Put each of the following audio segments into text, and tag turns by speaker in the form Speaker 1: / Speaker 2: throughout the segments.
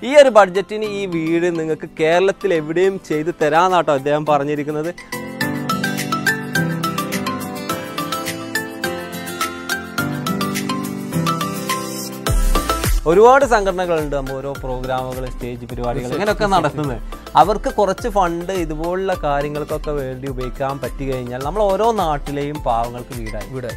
Speaker 1: ഈ ഒരു ബഡ്ജറ്റിന് ഈ വീട് നിങ്ങൾക്ക് കേരളത്തിൽ എവിടെയും ചെയ്തു തരാന്നാട്ടോ അദ്ദേഹം പറഞ്ഞിരിക്കുന്നത് ഒരുപാട് സംഘടനകളുണ്ട് നമ്മൾ ഓരോ പ്രോഗ്രാമുകൾ സ്റ്റേജ് പരിപാടികൾ ഇങ്ങനെയൊക്കെ നടത്തുന്നത് അവർക്ക് കുറച്ച് ഫണ്ട് ഇതുപോലുള്ള കാര്യങ്ങൾക്കൊക്കെ വേണ്ടി ഉപയോഗിക്കാൻ പറ്റി കഴിഞ്ഞാൽ നമ്മൾ ഓരോ നാട്ടിലെയും പാവങ്ങൾക്ക് വീടായി
Speaker 2: ഇവിടെ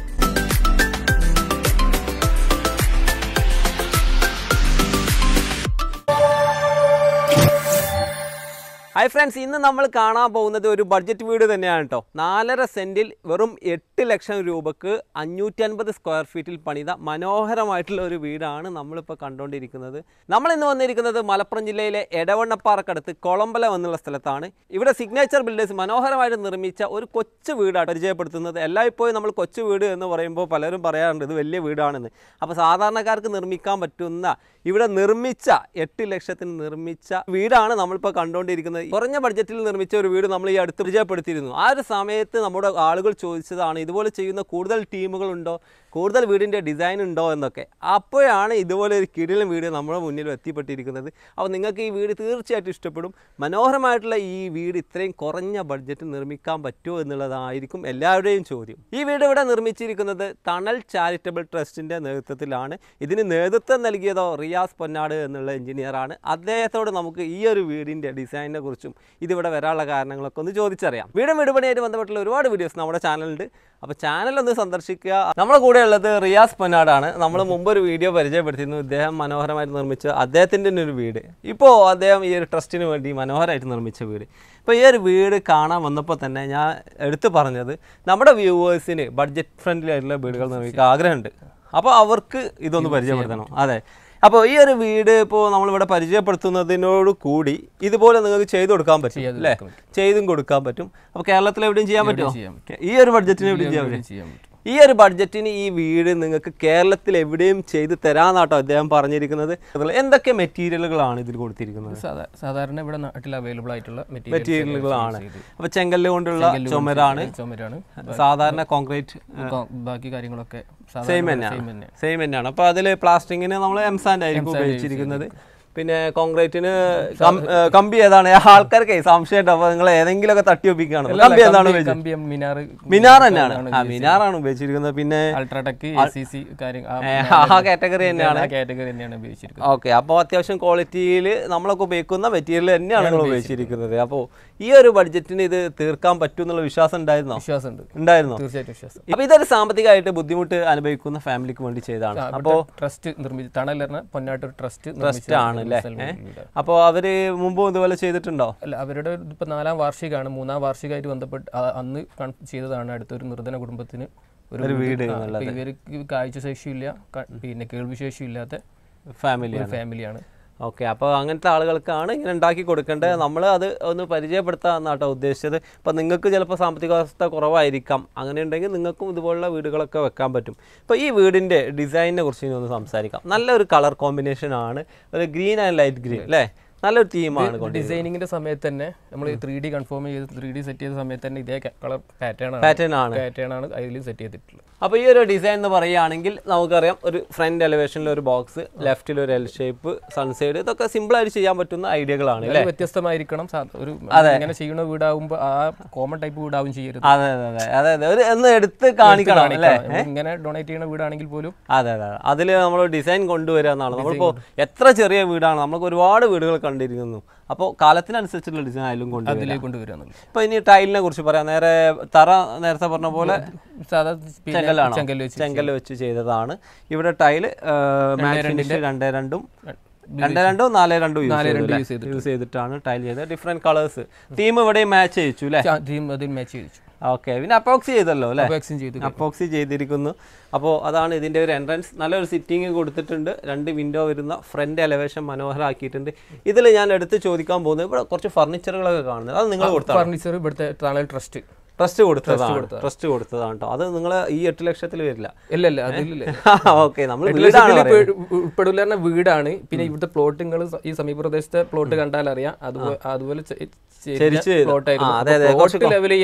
Speaker 1: ഹായ് ഫ്രണ്ട്സ് ഇന്ന് നമ്മൾ കാണാൻ പോകുന്നത് ഒരു ബഡ്ജറ്റ് വീട് തന്നെയാണ് കേട്ടോ നാലര സെന്റിൽ വെറും എട്ട് ലക്ഷം രൂപക്ക് അഞ്ഞൂറ്റി അൻപത് സ്ക്വയർ ഫീറ്റിൽ പണിത മനോഹരമായിട്ടുള്ള ഒരു വീടാണ് നമ്മളിപ്പോൾ കണ്ടുകൊണ്ടിരിക്കുന്നത് നമ്മൾ ഇന്ന് വന്നിരിക്കുന്നത് മലപ്പുറം ജില്ലയിലെ എടവണ്ണപ്പാറക്കടുത്ത് കൊളമ്പലം എന്നുള്ള സ്ഥലത്താണ് ഇവിടെ സിഗ്നേച്ചർ ബിൽഡേഴ്സ് മനോഹരമായിട്ട് നിർമ്മിച്ച ഒരു കൊച്ചു വീടാണ് പരിചയപ്പെടുത്തുന്നത് എല്ലായ്പ്പോഴും നമ്മൾ കൊച്ചു വീട് എന്ന് പറയുമ്പോൾ പലരും പറയാറുണ്ട് ഇത് വലിയ വീടാണെന്ന് അപ്പോൾ സാധാരണക്കാർക്ക് നിർമ്മിക്കാൻ പറ്റുന്ന ഇവിടെ നിർമ്മിച്ച എട്ട് ലക്ഷത്തിന് നിർമ്മിച്ച വീടാണ് നമ്മളിപ്പോൾ കണ്ടുകൊണ്ടിരിക്കുന്നത് കുറഞ്ഞ ബഡ്ജറ്റിൽ നിർമ്മിച്ച ഒരു വീട് നമ്മൾ ഈ അടുത്ത് പരിചയപ്പെടുത്തിയിരുന്നു ആ ഒരു സമയത്ത് നമ്മുടെ ആളുകൾ ചോദിച്ചതാണ് ഇതുപോലെ ചെയ്യുന്ന കൂടുതൽ ടീമുകളുണ്ടോ കൂടുതൽ വീടിൻ്റെ ഡിസൈൻ ഉണ്ടോ എന്നൊക്കെ അപ്പോഴാണ് ഇതുപോലെ ഒരു കിടിലൻ വീട് നമ്മുടെ മുന്നിൽ എത്തിപ്പെട്ടിരിക്കുന്നത് അപ്പോൾ നിങ്ങൾക്ക് ഈ വീട് തീർച്ചയായിട്ടും ഇഷ്ടപ്പെടും മനോഹരമായിട്ടുള്ള ഈ വീട് ഇത്രയും കുറഞ്ഞ ബഡ്ജറ്റിൽ നിർമ്മിക്കാൻ പറ്റുമോ എന്നുള്ളതായിരിക്കും എല്ലാവരുടെയും ചോദ്യം ഈ വീട് ഇവിടെ നിർമ്മിച്ചിരിക്കുന്നത് തണൽ ചാരിറ്റബിൾ ട്രസ്റ്റിൻ്റെ നേതൃത്വത്തിലാണ് ഇതിന് നേതൃത്വം നൽകിയതോ റിയാസ് പൊന്നാട് എന്നുള്ള എഞ്ചിനീയറാണ് അദ്ദേഹത്തോട് നമുക്ക് ഈ ഒരു വീടിൻ്റെ ഡിസൈനിനെ കുറിച്ചും ഇതിവിടെ വരാനുള്ള കാരണങ്ങളൊക്കെ ഒന്ന് ചോദിച്ചറിയാം വീടും വീടുപണിയായിട്ട് ബന്ധപ്പെട്ടുള്ള ഒരുപാട് വീഡിയോസ് നമ്മുടെ ചാനലുണ്ട് അപ്പോൾ ചാനൽ ഒന്ന് സന്ദർശിക്കുക നമ്മുടെ കൂടെ ഉള്ളത് റിയാസ് പൊന്നാടാണ് നമ്മൾ മുമ്പ് ഒരു വീഡിയോ പരിചയപ്പെടുത്തിയിരുന്നു ഇദ്ദേഹം മനോഹരമായിട്ട് നിർമ്മിച്ച അദ്ദേഹത്തിൻ്റെ തന്നെ ഒരു വീട് ഇപ്പോൾ അദ്ദേഹം ഈ ഒരു ട്രസ്റ്റിന് വേണ്ടി മനോഹരമായിട്ട് നിർമ്മിച്ച വീട് ഇപ്പോൾ ഈ ഒരു വീട് കാണാൻ വന്നപ്പോൾ തന്നെ ഞാൻ എടുത്തു പറഞ്ഞത് നമ്മുടെ വ്യൂവേഴ്സിന് ബഡ്ജറ്റ് ഫ്രണ്ട്ലി ആയിട്ടുള്ള വീടുകൾ നിർമ്മിക്കാൻ ആഗ്രഹമുണ്ട് അപ്പോൾ അവർക്ക് ഇതൊന്ന് പരിചയപ്പെടുത്തണം അതെ അപ്പോൾ ഈ ഒരു വീട് ഇപ്പോൾ നമ്മളിവിടെ പരിചയപ്പെടുത്തുന്നതിനോട് കൂടി ഇതുപോലെ നിങ്ങൾക്ക് ചെയ്തു കൊടുക്കാൻ പറ്റും
Speaker 2: ചെയ്ത്
Speaker 1: അല്ലേ ചെയ്തും കൊടുക്കാൻ പറ്റും അപ്പോൾ കേരളത്തിൽ എവിടെയും ചെയ്യാൻ പറ്റുമോ
Speaker 2: ചെയ്യാൻ
Speaker 1: ഈ ഒരു ബഡ്ജറ്റിന് എവിടെയും ചെയ്യാൻ പറ്റും
Speaker 2: ചെയ്യാൻ പറ്റും
Speaker 1: ഈ ഒരു ബഡ്ജറ്റിന് ഈ വീട് നിങ്ങൾക്ക് കേരളത്തിൽ എവിടെയും ചെയ്തു തരാന്നാട്ടോ അദ്ദേഹം പറഞ്ഞിരിക്കുന്നത് അതുപോലെ എന്തൊക്കെ മെറ്റീരിയലുകളാണ് ഇതിൽ കൊടുത്തിരിക്കുന്നത്
Speaker 2: സാധാ- സാധാരണ ഇവിടെ നാട്ടിൽ അവൈലബിൾ ആയിട്ടുള്ള
Speaker 1: മെറ്റീരിയലുകളാണ് അപ്പോൾ ചെങ്കല്ല് കൊണ്ടുള്ള ചുമരാണ്
Speaker 2: ചുമരാണ്
Speaker 1: സാധാരണ കോൺക്രീറ്റ്
Speaker 2: കൊ- ബാക്കി കാര്യങ്ങളൊക്കെ
Speaker 1: സെയിം
Speaker 2: സാധാരണ
Speaker 1: തന്നെയാണ്
Speaker 2: same തന്നെ.
Speaker 1: സെയിം തന്നെയാണ് അപ്പോൾ അതിൽ പ്ലാസ്റ്റിങ്ങിന് നമ്മൾ എംസാൻഡ് ആയിരിക്കും ഉപയോഗിച്ചിരിക്കുന്നത് പിന്നെ കോൺക്രീറ്റിന് കം- ഏ, കമ്പി ഏതാണ് ആൾക്കാർക്ക് സംശയം ഉണ്ടാവും അപ്പോൾ നിങ്ങൾ ഏതെങ്കിലുമൊക്കെ തട്ടി ഒപ്പിക്കുകയാണ് കമ്പി ഏതാണ്
Speaker 2: കമ്പി-
Speaker 1: ഉപയോഗിച്ചത്
Speaker 2: കമ്പി മിനാർ
Speaker 1: മിനാർ തന്നെയാണ് ആ മിനാറാണ് ഉപയോഗിച്ചിരിക്കുന്നത് പിന്നെ
Speaker 2: അൾട്രാടെക് എ സി സി കാര്യം ആ
Speaker 1: ഏ, ആ കാറ്റഗറി തന്നെയാണ്
Speaker 2: കാറ്റഗറി തന്നെയാണ് ഉപയോഗിച്ചിരിക്കുന്നത്
Speaker 1: ഓക്കെ അപ്പോൾ അത്യാവശ്യം ക്വാളിറ്റിയിൽ നമ്മളൊക്കെ ഉപയോഗിക്കുന്ന മെറ്റീരിയൽ തന്നെയാണ് നിങ്ങൾ ഉപയോഗിച്ചിരിക്കുന്നത് അപ്പോൾ ഈ ഒരു ബഡ്ജറ്റിന് ഇത് തീർക്കാൻ പറ്റും എന്നുള്ള വിശ്വാസം ഉണ്ടായിരുന്നോ
Speaker 2: വിശ്വാസമുണ്ട്
Speaker 1: ഉണ്ടായിരുന്നോ
Speaker 2: തീർച്ചയായിട്ടും വിശ്വാസം
Speaker 1: അപ്പോൾ ഇതൊരു സാമ്പത്തികമായിട്ട് ബുദ്ധിമുട്ട് അനുഭവിക്കുന്ന ഫാമിലിക്ക് വേണ്ടി ചെയ്തതാണ് അപ്പോൾ
Speaker 2: ട്രസ്റ്റ് നിർമ്മിച്ചു തണൽ പറഞ്ഞ പൊന്നാട്ടൂർ ട്രസ്റ്റ്
Speaker 1: ട്രസ്റ്റ് ആണ് അല്ലേ അപ്പോൾ അവര് മുമ്പ് ഇതുപോലെ ചെയ്തിട്ടുണ്ടോ
Speaker 2: അല്ല അവരുടെ ഇപ്പൊ നാലാം വാർഷികമാണ് മൂന്നാം വാർഷികമായിട്ട് ബന്ധപ്പെട്ട് ആ- അന്ന് കൺ- ചെയ്തതാണ് അടുത്തൊരു നിർധന കുടുംബത്തിന്
Speaker 1: ഒരു വീട്
Speaker 2: ആ, ഇപ്പൊ ഇവർക്ക് കാഴ്ചശേഷിയില്ല ക- പിന്നെ കേൾവിശേഷി ഇല്ലാത്ത
Speaker 1: ഫാമിലി
Speaker 2: ഒരു ഫാമിലിയാണ്
Speaker 1: ഓക്കെ അപ്പോൾ അങ്ങനത്തെ ആളുകൾക്കാണ് ഇങ്ങനെ ഉണ്ടാക്കി കൊടുക്കേണ്ടത് നമ്മൾ അത് ഒന്ന് പരിചയപ്പെടുത്താമെന്നാട്ടോ ഉദ്ദേശിച്ചത് അപ്പോൾ നിങ്ങൾക്ക് ചിലപ്പോൾ സാമ്പത്തിക അവസ്ഥ കുറവായിരിക്കാം അങ്ങനെ ഉണ്ടെങ്കിൽ നിങ്ങൾക്കും ഇതുപോലുള്ള വീടുകളൊക്കെ വെക്കാൻ പറ്റും ഇപ്പോൾ ഈ വീടിൻ്റെ ഡിസൈനിനെ കുറിച്ച് ഇനി ഒന്ന് സംസാരിക്കാം നല്ലൊരു കളർ കോമ്പിനേഷൻ ആണ് ഒരു ഗ്രീൻ ആൻഡ് ലൈറ്റ് ഗ്രീൻ അല്ലേ നല്ലൊരു തീമാണ് കൊണ്ട്
Speaker 2: ഡിസൈനിങ്ങിന്റെ സമയത്ത് തന്നെ നമ്മൾ ത്രീ ഡി കൺഫേം ചെയ്ത് ത്രീ ഡി സെറ്റ് ചെയ്ത സമയത്ത് തന്നെ ഇതേ കളർ പാറ്റേൺ ആണ്
Speaker 1: പാറ്റേൺ ആണ്
Speaker 2: പാറ്റേൺ ആണ് അതിൽ സെറ്റ് ചെയ്തിട്ടുള്ളത്
Speaker 1: അപ്പോൾ ഈ ഒരു ഡിസൈൻ എന്ന് പറയുകയാണെങ്കിൽ നമുക്കറിയാം ഒരു ഫ്രണ്ട് എലിവേഷനിൽ ഒരു ബോക്സ് ലെഫ്റ്റിൽ ഒരു എൽ ഷേപ്പ് സൺസൈഡ് ഇതൊക്കെ സിമ്പിളായിട്ട് ചെയ്യാൻ പറ്റുന്ന ഐഡിയകളാണ് അല്ലേ
Speaker 2: അത് വ്യത്യസ്തമായിരിക്കണം സാ- ഒരു ഇങ്ങനെ ചെയ്യുന്ന വീടാവുമ്പോൾ ആ കോമൺ ടൈപ്പ് വീടാവും ചെയ്യരുത്
Speaker 1: അതെ അതെ അതെ അതെ അതെ ഒരു ഒന്ന് എടുത്ത് കാണിക്കണം അല്ലേ
Speaker 2: നമ്മൾ ഇങ്ങനെ ഡൊണേറ്റ് ചെയ്യുന്ന വീടാണെങ്കിൽ പോലും
Speaker 1: അതെ അതെ അതിൽ നമ്മൾ ഡിസൈൻ കൊണ്ടുവരിക എന്നാണ് നമ്മളിപ്പോൾ എത്ര ചെറിയ വീടാണ് നമുക്ക് ഒരുപാട് വീടുകൾ കണ്ടിരിക്കുന്നു അപ്പോൾ കാലത്തിനനുസരിച്ചുള്ള ഡിസൈൻ ആയാലും കൊണ്ടുവരിക
Speaker 2: അതിലേക്ക് കൊണ്ടുവരിക എന്നുള്ളത്
Speaker 1: ഇപ്പോൾ ഇനി ടൈലിനെ കുറിച്ച് പറയാം നേരെ തറ നേരത്തെ പറഞ്ഞ പോലെ
Speaker 2: സാധാ പിന്നെ
Speaker 1: ചെങ്കല്ലാണോ
Speaker 2: ചെങ്കല്ല് വെച്ച്
Speaker 1: ചെങ്കല്ല് വെച്ച് ചെയ്തതാണ് ഇവിടെ ടൈല് മാറ്റ് ഫിനിഷ് രണ്ടേ രണ്ടും രണ്ടേ രണ്ടും നാലേ രണ്ടും യൂസ് ചെയ്തു യൂസ് ചെയ്തിട്ടാണ് ടൈൽ ചെയ്തത് ഡിഫറെന്റ് കളേഴ്സ് തീം ഇവിടെ മാച്ച് ചെയ്യിച്ചു അല്ലേ
Speaker 2: ടീം അതിൽ മാച്ച് ചെയ്തു
Speaker 1: ഓക്കെ പിന്നെ അപ്പോക്സി ചെയ്തല്ലോ അല്ലേ
Speaker 2: വാക്സിൻ ചെയ്തു
Speaker 1: അപ്പോക്സി ചെയ്തിരിക്കുന്നു അപ്പോൾ അതാണ് ഇതിൻ്റെ ഒരു എൻട്രൻസ് നല്ലൊരു സിറ്റിംഗ് കൊടുത്തിട്ടുണ്ട് രണ്ട് വിൻഡോ വരുന്ന ഫ്രണ്ട് എലവേഷൻ മനോഹരമാക്കിയിട്ടുണ്ട് ഇതിൽ ഞാൻ എടുത്ത് ചോദിക്കാൻ പോകുന്നത് ഇവിടെ കുറച്ച് ഫർണിച്ചറുകളൊക്കെ കാണുന്നത് അത് നിങ്ങൾ കൊടുത്ത
Speaker 2: ഫർണിച്ചർ ഇവിടുത്തെ തണൽ ട്രസ്റ്റ്
Speaker 1: ട്രസ്റ്റ് കൊടുത്തതാണ് ട്രസ്റ്റ് കൊടുത്തതാണ് കേട്ടോ അത് നിങ്ങൾ ഈ എട്ട് ലക്ഷത്തിൽ വരില്ല
Speaker 2: ഇല്ല ഇല്ല അതിലില്ല
Speaker 1: ഓക്കെ നമ്മൾ വീടാണ് പറയുന്നത്.
Speaker 2: ഉൾപ്പെടില്ല പറഞ്ഞ വീടാണ് പിന്നെ ഇവിടുത്തെ പ്ലോട്ടുകൾ ഈ സമീപ പ്രദേശത്തെ പ്ലോട്ട് കണ്ടാൽ അറിയാം അതുപോലെ അതുപോലെ
Speaker 1: ശരിച്ച്
Speaker 2: പ്ലോട്ട്
Speaker 1: ആ, അതെ, അതെ.
Speaker 2: ആയിരുന്നു ലെവൽ ചെയ്യാൻ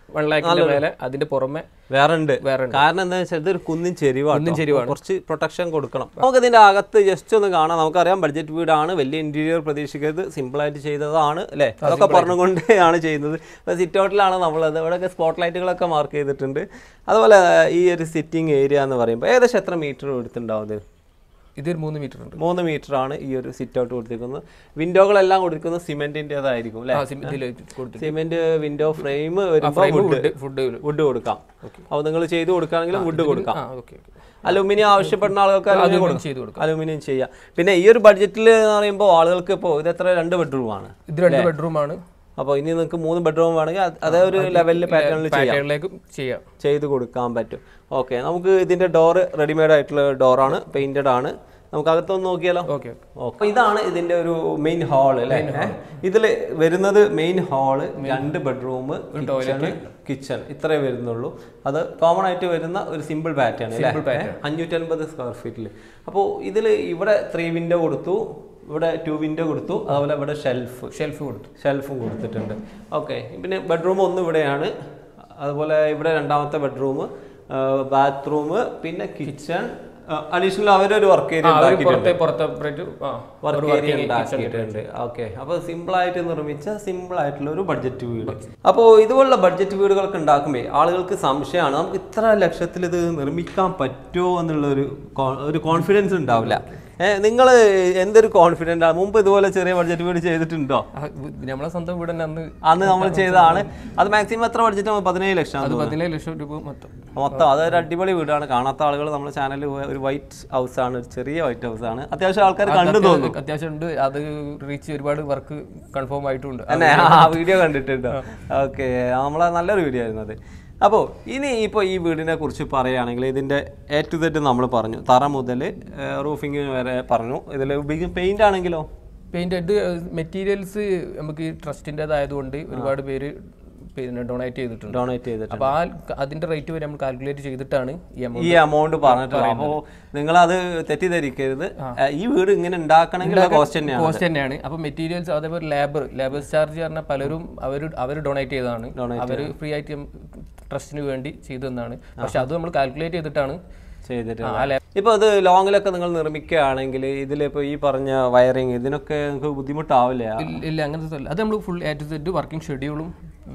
Speaker 2: വൺ ലാഖിന്റെ മേലെ അതിന്റെ പുറമെ
Speaker 1: വേറെ ഉണ്ട്
Speaker 2: വേറെ ഉണ്ട്.
Speaker 1: കാരണം എന്താ വെച്ചാൽ ഇതൊരു കുന്നിൻ ചെരിവാണ്
Speaker 2: കുന്നിൻ ചെരിവാണ്.
Speaker 1: കുറച്ച് പ്രൊട്ടക്ഷൻ കൊടുക്കണം നമുക്ക് ഇതിന്റെ അകത്ത് ജസ്റ്റ് ഒന്ന് കാണാം നമുക്കറിയാം ബഡ്ജറ്റ് വീടാണ് വലിയ ഇന്റീരിയർ പ്രതീക്ഷിക്കരുത് സിമ്പിൾ ആയിട്ട് ചെയ്തതാണ് അല്ലേ അതൊക്കെ പറഞ്ഞുകൊണ്ടാണ് ചെയ്യുന്നത് സിറ്റ് ഔട്ടിലാണ് നമ്മളത് ഇവിടെയൊക്കെ സ്പോട്ട് ലൈറ്റുകളൊക്കെ മാർക്ക് ചെയ്തിട്ടുണ്ട് അതുപോലെ ഈ ഒരു സിറ്റിംഗ് ഏരിയ എന്ന് പറയുമ്പോൾ ഏകദേശം എത്ര മീറ്റർ എടുത്തിട്ടുണ്ടാവും ഇത്
Speaker 2: ഇതൊരു മൂന്ന് മീറ്റർ ഉണ്ട്
Speaker 1: മൂന്ന് മീറ്റർ ആണ് ഈ ഒരു സിറ്റ് ഔട്ട് കൊടുത്തിരിക്കുന്നത് വിൻഡോകളെല്ലാം കൊടുക്കുന്നത് സിമെന്റിൻ്റെതായിരിക്കും അല്ലേ
Speaker 2: ആ സിം- ഇതില് കൊടുത്തിട്ട്
Speaker 1: സിമെന്റ് വിൻഡോ ഫ്രെയിം വരുമ്പോൾ
Speaker 2: frame
Speaker 1: wood
Speaker 2: wood food
Speaker 1: wood കൊടുക്കാം അപ്പോൾ നിങ്ങൾ ചെയ്ത് കൊടുക്കുകയാണെങ്കിലും വുഡ് കൊടുക്കാം
Speaker 2: ആ ഓക്കെ
Speaker 1: അലുമിനിയം ആവശ്യപ്പെടുന്ന ആളുകൾക്ക് അലുമിനിയം കൊടുക്കാം
Speaker 2: ചെയ്ത് കൊടുക്കാം
Speaker 1: അലുമിനിയം ചെയ്യാം പിന്നെ ഈ ഒരു ബഡ്ജറ്റിൽ എന്ന് പറയുമ്പോൾ ആളുകൾക്ക് ഇപ്പോൾ ഇത് എത്ര രണ്ട് ബെഡ്റൂം ആണ്
Speaker 2: ഇത് രണ്ട് ബെഡ്റൂമാണ്
Speaker 1: അപ്പോൾ ഇനി നിങ്ങൾക്ക് മൂന്ന് ബെഡ്റൂം വേണമെങ്കിൽ അത് അതേ ഒരു ലെവലിൽ പാറ്റേണിൽ ചെയ്യാം
Speaker 2: പാറ്റേണിലേക്ക് ചെയ്യാം
Speaker 1: ചെയ്ത് കൊടുക്കാൻ പറ്റും ഓക്കെ നമുക്ക് ഇതിന്റെ ഡോറ് റെഡിമെയ്ഡ് ആയിട്ടുള്ള ഡോറാണ് പെയിന്റഡ് ആണ് നമുക്ക് അകത്തൊന്ന് നോക്കിയാലോ
Speaker 2: ഓക്കെ
Speaker 1: ഓക്കെ ഇതാണ് ഇതിന്റെ ഒരു മെയിൻ ഹാള് അല്ലേ ഇതിൽ വരുന്നത് മെയിൻ ഹാള് രണ്ട് ബെഡ്റൂം കിച്ചണ് കിച്ചൺ ഇത്രേ വരുന്നുള്ളൂ അത് കോമൺ ആയിട്ട് വരുന്ന ഒരു സിമ്പിൾ പാറ്റേൺ അല്ലേ അഞ്ഞൂറ്റൻപത് സ്ക്വയർ ഫീറ്റിൽ അപ്പോൾ ഇതിൽ ഇവിടെ ത്രീ വിൻഡോ കൊടുത്തു ഇവിടെ ടു വിൻഡോ കൊടുത്തു അതുപോലെ ഇവിടെ ഷെൽഫ്
Speaker 2: ഷെൽഫ് കൊടുത്തു
Speaker 1: ഷെൽഫും കൊടുത്തിട്ടുണ്ട് ഓക്കെ പിന്നെ ബെഡ്റൂം ഒന്ന് ഇവിടെയാണ് അതുപോലെ ഇവിടെ രണ്ടാമത്തെ ബെഡ്റൂം ബാത്റൂം പിന്നെ കിച്ചൺ അഡീഷണൽ അവരൊരു വർക്ക് ഏരിയ
Speaker 2: ആ ഒരു പുറത്തെ പുറത്തെ separate, ആ
Speaker 1: വർക്ക് ഏരിയ ഉണ്ടാക്കിയിട്ടുണ്ട് ഓക്കെ അപ്പോൾ സിമ്പിൾ ആയിട്ട് നിർമ്മിച്ച സിമ്പിൾ ആയിട്ടുള്ള ഒരു ബഡ്ജറ്റ് വീട് അപ്പോൾ ഇതുപോലുള്ള ബഡ്ജറ്റ് വീടുകളൊക്കെ ഉണ്ടാക്കുമ്പോൾ ആളുകൾക്ക് സംശയമാണ് നമുക്ക് ഇത്ര ലക്ഷത്തിൽ ഇത് നിർമ്മിക്കാൻ പറ്റുമോ എന്നുള്ള ഒരു കോ- ഒരു കോൺഫിഡൻസ് ഉണ്ടാവില്ല നിങ്ങൾ എന്തൊരു കോൺഫിഡൻ്റ് ആണ് മുമ്പ് ഇതുപോലെ ചെറിയ ബഡ്ജറ്റ് വീട് ചെയ്തിട്ടുണ്ടോ
Speaker 2: ആ, നമ്മളെ സ്വന്തം വീട് തന്നെ അന്ന്
Speaker 1: അന്ന് നമ്മൾ ചെയ്തതാണ് അത് മാക്സിമം എത്ര ബഡ്ജറ്റ് പതിനേഴ് ലക്ഷം
Speaker 2: അത് പതിനേഴ് ലക്ഷം രൂപ മൊത്തം
Speaker 1: മൊത്തം അതൊരു അടിപൊളി വീടാണ് കാണാത്ത ആളുകൾ നമ്മുടെ ചാനലിൽ ഒരു വൈറ്റ് ഹൗസ് ആണ് ഒരു ചെറിയ വൈറ്റ് ഹൗസ് ആണ് അത്യാവശ്യം ആൾക്കാർ കണ്ടു തോന്നും
Speaker 2: അത്യാവശ്യം ഉണ്ട് അത് റീച്ച് ഒരുപാട് വർക്ക് കൺഫേം ആയിട്ടുണ്ട്
Speaker 1: തന്നെ ആ വീഡിയോ കണ്ടിട്ടുണ്ടോ ഓക്കെ നമ്മളെ നല്ലൊരു വീഡിയോ ആയിരുന്നു അത് അപ്പോൾ ഇനി ഇപ്പോൾ ഈ വീടിനെ കുറിച്ച് പറയുകയാണെങ്കിൽ ഇതിൻ്റെ എ ടു സെറ്റ് നമ്മൾ പറഞ്ഞു തറ മുതൽ റൂഫിങ് വരെ പറഞ്ഞു ഇതിൽ പെയിന്റ് ആണെങ്കിലോ
Speaker 2: പെയിന്റ് ഇത് മെറ്റീരിയൽസ് നമുക്ക് ഈ ട്രസ്റ്റിൻ്റെതായതുകൊണ്ട് ഒരുപാട് പേര് പിന്നെ ഡൊണേറ്റ് ചെയ്തിട്ടുണ്ട്
Speaker 1: ഡൊണേറ്റ് ചെയ്തിട്ട്
Speaker 2: അപ്പോൾ ആ അതിന്റെ റേറ്റ് വരെ നമ്മൾ കാൽക്കുലേറ്റ് ചെയ്തിട്ടാണ് ഈ എമൗണ്ട്
Speaker 1: ഈ എമൗണ്ട് പറഞ്ഞിട്ടുള്ളത് അപ്പോൾ നിങ്ങളത് തെറ്റിദ്ധരിക്കരുത് ഈ വീട് ഇങ്ങനെ ഉണ്ടാക്കണമെങ്കിൽ കോസ്റ്റ് തന്നെയാണ്
Speaker 2: കോസ്റ്റ് തന്നെയാണ് അപ്പോൾ മെറ്റീരിയൽസ് അതേപോലെ ലേബർ ലേബർ ചാർജ് പറഞ്ഞാൽ പലരും അവർ അവർ ഡൊണേറ്റ് ചെയ്തതാണ് അവർ ഫ്രീ ആയിട്ട് ട്രസ്റ്റിന് വേണ്ടി ചെയ്തു തന്നാണ് പക്ഷെ അത് നമ്മൾ കാൽക്കുലേറ്റ് ചെയ്തിട്ടാണ്
Speaker 1: ചെയ്തിട്ട്
Speaker 2: ആ lab-
Speaker 1: ഇപ്പോൾ അത് ലോങ്ങിലൊക്കെ നിങ്ങൾ നിർമ്മിക്കുകയാണെങ്കിൽ ഇതിലിപ്പോൾ ഈ പറഞ്ഞ വയറിങ് ഇതിനൊക്കെ നിങ്ങൾക്ക് ബുദ്ധിമുട്ടാവില്ലേ
Speaker 2: ഇല്ല- ഇല്ല അങ്ങനത്തെ അല്ല അത് നമ്മൾ full A to set working ഷെഡ്യൂളും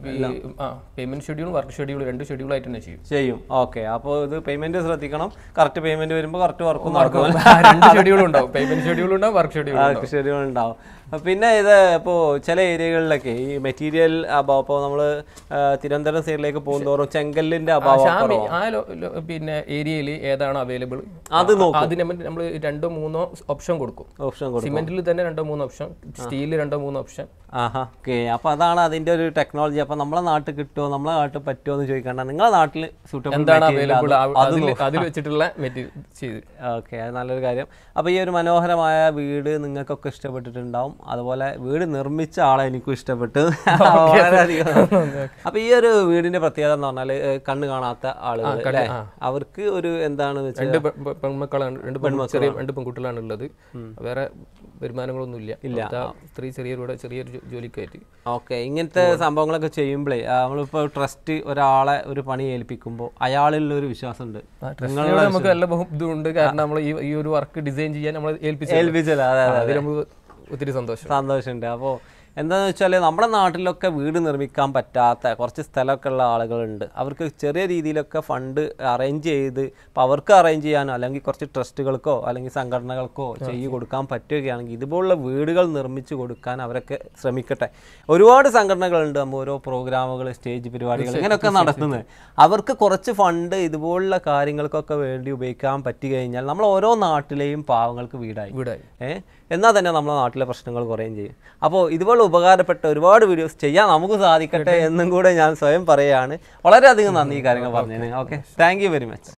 Speaker 2: ആ പേയ്മെന്റ് ഷെഡ്യൂളും വർക്ക് ഷെഡ്യൂളും രണ്ട് ഷെഡ്യൂളായിട്ട് തന്നെ ചെയ്യും
Speaker 1: ചെയ്യും ഓക്കെ അപ്പോൾ ഇത് പേയ്മെന്റ് ശ്രദ്ധിക്കണം കറക്റ്റ് പേയ്മെന്റ് വരുമ്പോൾ കറക്റ്റ് വർക്കും നടക്കും
Speaker 2: ആ, രണ്ട് ഷെഡ്യൂളും ഉണ്ടാവും പേയ്മെന്റ് ഷെഡ്യൂളും ഉണ്ടാവും വർക്ക് ഷെഡ്യൂളും
Speaker 1: ഷെഡ്യൂൾ ഉണ്ടാവും പിന്നെ ഇത് ഇപ്പോൾ ചില ഏരിയകളിലൊക്കെ ഈ മെറ്റീരിയൽ അഭാവം ഇപ്പോൾ നമ്മൾ തിരുവനന്തപുരം സൈഡിലേക്ക് പോകുന്നതോറും ചെങ്കല്ലിന്റെ അഭാവം
Speaker 2: ആ മെ- ആ ലോ- ലോ- പിന്നെ ഏരിയയിൽ ഏതാണ് അവൈലബിൾ
Speaker 1: അത്
Speaker 2: അതിന് നമ്മൾ രണ്ടോ മൂന്നോ ഓപ്ഷൻ കൊടുക്കും
Speaker 1: ഓപ്ഷൻ കൊടുക്കും
Speaker 2: സിമെന്റിൽ തന്നെ രണ്ടോ മൂന്നോ ഓപ്ഷൻ സ്റ്റീലിൽ രണ്ടോ മൂന്നോ ഓപ്ഷൻ
Speaker 1: ആഹാ ഓക്കെ അപ്പോൾ അതാണ് അതിന്റെ ഒരു ടെക്നോളജി അപ്പോൾ നമ്മളെ നാട്ടിൽ കിട്ടുമോ നമ്മളെ നാട്ടിൽ പറ്റുമോ എന്ന് ചോദിക്കണ്ട നിങ്ങളെ നാട്ടിൽ സൂട്ടബിൾ
Speaker 2: എന്താണ് അവൈലബിൾ അതിൽ അതിൽ വെച്ചിട്ടുള്ള മെറ്റീരിയൽ ചെയ്ത്
Speaker 1: ഓക്കെ അത് നല്ലൊരു കാര്യം അപ്പോൾ ഈ ഒരു മനോഹരമായ വീട് നിങ്ങൾക്കൊക്കെ ഇഷ്ടപ്പെട്ടിട്ടുണ്ടാവും അതുപോലെ വീട് നിർമ്മിച്ച ആളെ എനിക്കും ഇഷ്ടപ്പെട്ടു വളരെയധികം അപ്പോൾ ഈ ഒരു വീടിന്റെ പ്രത്യേകത എന്ന് പറഞ്ഞാൽ കണ്ണ് കാണാത്ത ആളുകൾ അല്ലേ അവർക്ക് ഒരു എന്താണെന്ന് വെച്ചാൽ
Speaker 2: രണ്ട് പെ- പെ- പെൺമക്കളാണ് രണ്ട് പെൺമക്കൾ ചെറിയ രണ്ട് പെൺകുട്ടികളാണ് ഉള്ളത് വേറെ വരുമാനങ്ങളൊന്നും ഇല്ല ഇല്ല സ്ത്രീ ചെറിയൊരു ചെറിയൊരു ജോ- ജോലിക്കായിട്ട്
Speaker 1: ഓക്കെ ഇങ്ങനത്തെ സംഭവങ്ങളൊക്കെ ചെയ്യുമ്പോഴേ നമ്മളിപ്പോൾ ട്രസ്റ്റ് ഒരാളെ ഒരു പണി ഏൽപ്പിക്കുമ്പോൾ അയാളിലുള്ള ഒരു വിശ്വാസമുണ്ട്
Speaker 2: ട്രസ്റ്റിനോട് നമുക്ക് നല്ല ബഹു- ഇതുണ്ട് കാരണം നമ്മൾ ഈ ഈ ഒരു വർക്ക് ഡിസൈൻ ചെയ്യാൻ നമ്മൾ ഏൽപ്പിച്ചു
Speaker 1: ഏൽപ്പിച്ചല്ലോ അതെ അതെ
Speaker 2: അതിൽ നമുക്ക് ഒത്തിരി സന്തോഷം
Speaker 1: സന്തോഷമുണ്ട് അപ്പോൾ എന്താണെന്ന് വെച്ചാൽ നമ്മുടെ നാട്ടിലൊക്കെ വീട് നിർമ്മിക്കാൻ പറ്റാത്ത കുറച്ച് സ്ഥലമൊക്കെ ഉള്ള ആളുകളുണ്ട് അവർക്ക് ചെറിയ രീതിയിലൊക്കെ ഫണ്ട് അറേഞ്ച് ചെയ്ത് ഇപ്പോൾ അവർക്ക് അറേഞ്ച് ചെയ്യാനോ അല്ലെങ്കിൽ കുറച്ച് ട്രസ്റ്റുകൾക്കോ അല്ലെങ്കിൽ സംഘടനകൾക്കോ ചെയ്തു കൊടുക്കാൻ പറ്റുകയാണെങ്കിൽ ഇതുപോലുള്ള വീടുകൾ നിർമ്മിച്ച് കൊടുക്കാൻ അവരൊക്കെ ശ്രമിക്കട്ടെ ഒരുപാട് സംഘടനകളുണ്ട് നമ്മൾ ഓരോ പ്രോഗ്രാമുകൾ സ്റ്റേജ് പരിപാടികൾ ഇങ്ങനെയൊക്കെ നടത്തുന്നത് അവർക്ക് കുറച്ച് ഫണ്ട് ഇതുപോലുള്ള കാര്യങ്ങൾക്കൊക്കെ വേണ്ടി ഉപയോഗിക്കാൻ പറ്റി കഴിഞ്ഞാൽ നമ്മൾ ഓരോ നാട്ടിലെയും പാവങ്ങൾക്ക് വീടായി
Speaker 2: വീടായി
Speaker 1: ഏ എന്നാൽ തന്നെ നമ്മുടെ നാട്ടിലെ പ്രശ്നങ്ങൾ കുറയുകയും ചെയ്യും അപ്പോൾ ഇതുപോലെ ഉപകാരപ്പെട്ട ഒരുപാട് വീഡിയോസ് ചെയ്യാൻ നമുക്ക് സാധിക്കട്ടെ എന്നും കൂടെ ഞാൻ സ്വയം പറയുകയാണ് വളരെയധികം നന്ദി ഈ കാര്യങ്ങൾ പറഞ്ഞതിന് okay thank you very much